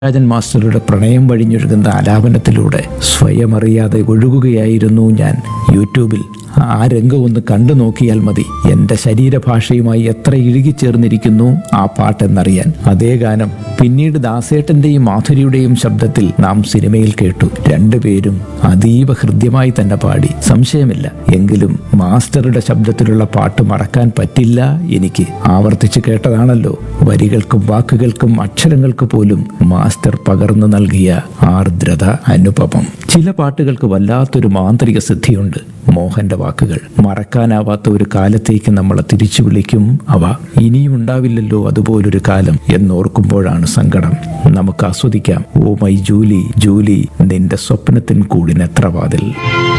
രാജൻ മാസ്റ്ററുടെ പ്രണയം വഴിഞ്ഞൊഴുകുന്ന ആലാപനത്തിലൂടെ സ്വയം അറിയാതെ ഒഴുകുകയായിരുന്നു ഞാൻ യൂട്യൂബിൽ ആ രംഗം ഒന്ന് കണ്ടു നോക്കിയാൽ മതി എൻ്റെ ശരീരഭാഷയുമായി എത്ര ഇഴുകിച്ചേർന്നിരിക്കുന്നു ആ പാട്ടെന്നറിയാൻ അതേ ഗാനം പിന്നീട് ദാസേട്ടന്റെയും മാധുരിയുടെയും ശബ്ദത്തിൽ നാം സിനിമയിൽ കേട്ടു രണ്ടുപേരും അതീവ ഹൃദ്യമായി തന്നെ പാടി സംശയമില്ല എങ്കിലും മാസ്റ്ററുടെ ശബ്ദത്തിലുള്ള പാട്ട് മറക്കാൻ പറ്റില്ല എനിക്ക് ആവർത്തിച്ച് കേട്ടതാണല്ലോ വരികൾക്കും വാക്കുകൾക്കും അക്ഷരങ്ങൾക്ക് പോലും മാസ്റ്റർ പകർന്നു നൽകിയ ആർദ്രത അനുപമം ചില പാട്ടുകൾക്ക് വല്ലാത്തൊരു മാന്ത്രിക സിദ്ധിയുണ്ട് മോഹന്റെ വാക്കുകൾ മറക്കാനാവാത്ത ഒരു കാലത്തേക്ക് നമ്മളെ തിരിച്ചു വിളിക്കും അവ ഇനിയും ഉണ്ടാവില്ലല്ലോ അതുപോലൊരു കാലം എന്നോർക്കുമ്പോഴാണ് സങ്കടം നമുക്ക് ആസ്വദിക്കാം ഓ മൈ ജൂലി ജൂലി നിന്റെ സ്വപ്നത്തിൻ കൂടിനെത്ര വാതിൽ